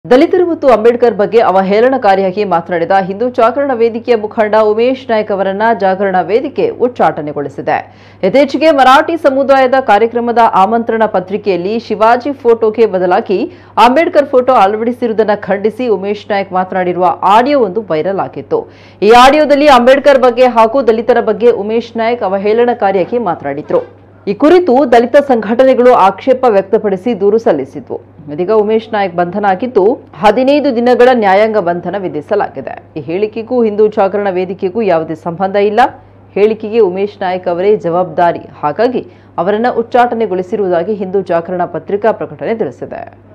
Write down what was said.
ದಲಿತರು ಮತ್ತು ಅಂಬೇಡ್ಕರ್ ಬಗ್ಗೆ ಅವಹೇಳನಕಾರಿಯಾಗಿ ಮಾತನಾಡಿದ ಹಿಂದೂ ಜಾಗರಣ ವೇದಿಕೆಯ ಮುಖಂಡ ಉಮೇಶ್ ನಾಯ್ಕ್ ಅವರನ್ನ ಜಾಗರಣ ವೇದಿಕೆ ಉಚ್ಚಾಟನೆಗೊಳಿಸಿದೆ ಇತ್ತೀಚೆಗೆ ಮರಾಠಿ ಸಮುದಾಯದ ಕಾರ್ಯಕ್ರಮದ ಆಮಂತ್ರಣ ಪತ್ರಿಕೆಯಲ್ಲಿ ಶಿವಾಜಿ ಫೋಟೋಗೆ ಬದಲಾಗಿ ಅಂಬೇಡ್ಕರ್ ಫೋಟೋ ಅಳವಡಿಸಿರುವುದನ್ನು ಖಂಡಿಸಿ ಉಮೇಶ್ ನಾಯ್ಕ್ ಮಾತನಾಡಿರುವ ಆಡಿಯೋ ಒಂದು ವೈರಲ್ ಆಗಿತ್ತು ಈ ಆಡಿಯೋದಲ್ಲಿ ಅಂಬೇಡ್ಕರ್ ಬಗ್ಗೆ ಹಾಗೂ ದಲಿತರ ಬಗ್ಗೆ ಉಮೇಶ್ ನಾಯ್ಕ್ ಅವಹೇಳನಕಾರಿಯಾಗಿ ಮಾತನಾಡಿದ್ರು ಈ ಕುರಿತು ದಲಿತ ಸಂಘಟನೆಗಳು ಆಕ್ಷೇಪ ವ್ಯಕ್ತಪಡಿಸಿ ದೂರು ಸಲ್ಲಿಸಿದ್ವು ಇದೀಗ ಉಮೇಶ್ ನಾಯ್ಕ್ ಬಂಧನ ಆಗಿದ್ದು ಹದಿನೈದು ದಿನಗಳ ನ್ಯಾಯಾಂಗ ಬಂಧನ ವಿಧಿಸಲಾಗಿದೆ ಈ ಹೇಳಿಕೆಗೂ ಹಿಂದೂ ಜಾಗರಣ ವೇದಿಕೆಗೂ ಯಾವುದೇ ಸಂಬಂಧ ಇಲ್ಲ ಹೇಳಿಕೆಗೆ ಉಮೇಶ್ ನಾಯ್ಕ್ ಅವರೇ ಜವಾಬ್ದಾರಿ ಹಾಗಾಗಿ ಅವರನ್ನ ಉಚ್ಚಾಟನೆಗೊಳಿಸಿರುವುದಾಗಿ ಹಿಂದೂ ಜಾಗರಣ ಪತ್ರಿಕಾ ಪ್ರಕಟಣೆ ತಿಳಿಸಿದೆ